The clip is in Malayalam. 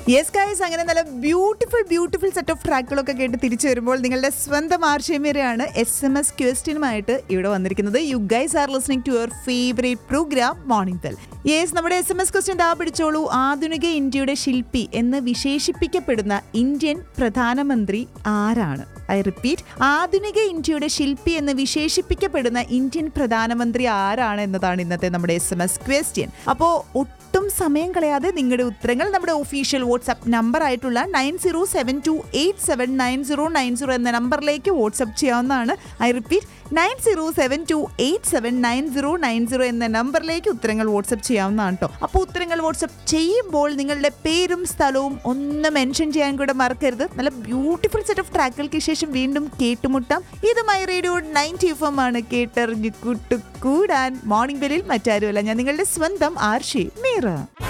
യെസ് ഗൈസ് അങ്ങനെ നല്ല ബ്യൂട്ടിഫുൾ ബ്യൂട്ടിഫുൾ സെറ്റ് ഓഫ് ട്രാക്കുകളൊക്കെ കേട്ട് തിരിച്ചു വരുമ്പോൾ നിങ്ങളുടെ സ്വന്തം ആർഷയമേരെയാണ് എസ് എം എസ് ക്വസ്റ്റ്യനുമായിട്ട് ഇവിടെ വന്നിരിക്കുന്നത് you guys are listening to your favourite programme morning bell yes നമ്മുടെ എസ് എം എസ് ക്വസ്റ്റ്യൻ ദാ പിടിച്ചോളൂ ആധുനിക ഇന്ത്യയുടെ ശില്പി എന്ന് വിശേഷിപ്പിക്കപ്പെടുന്ന ഇന്ത്യൻ പ്രധാനമന്ത്രി ആരാണ് ഐ റിപ്പീറ്റ് ആധുനിക ഇന്ത്യയുടെ ശില്പി എന്ന് വിശേഷിപ്പിക്കപ്പെടുന്ന ഇന്ത്യൻ പ്രധാനമന്ത്രി ആരാണ് എന്നതാണ് ഇന്നത്തെ നമ്മുടെ എസ് എം എസ് ക്വസ്റ്റ്യൻ അപ്പോൾ ഒട്ടും സമയം കളയാതെ നിങ്ങളുടെ ഉത്തരങ്ങൾ നമ്മുടെ ഒഫീഷ്യൽ വാട്സ്ആപ്പ് നമ്പർ ആയിട്ടുള്ള nine zero seven two eight seven nine zero nine zero എന്ന നമ്പറിലേക്ക് വാട്സ്ആപ്പ് ചെയ്യാവുന്നതാണ് I repeat nine zero seven two eight seven nine zero nine zero എന്ന നമ്പറിലേക്ക് ഉത്തരങ്ങൾ വാട്സ്ആപ്പ് ചെയ്യാവുന്നതാണ് കേട്ടോ അപ്പോൾ ഉത്തരങ്ങൾ വാട്സ്ആപ്പ് ചെയ്യുമ്പോൾ നിങ്ങളുടെ പേരും സ്ഥലവും ഒന്ന് മെൻഷൻ ചെയ്യാൻ കൂടെ മറക്കരുത് നല്ല ബ്യൂട്ടിഫുൾ സെറ്റ് ഓഫ് ട്രാക്കുകൾക്ക് ശേഷം വീണ്ടും കേട്ടുമുട്ടാം ഇത് my radio ninety F M ആണ് കേട്ടറിഞ്ഞ് കൂട്ടു കൂടാൻ മോർണിംഗ് ബെല്ലിൽ മറ്റാരുമല്ല ഞാൻ നിങ്ങളുടെ സ്വന്തം ആർഷി മീറ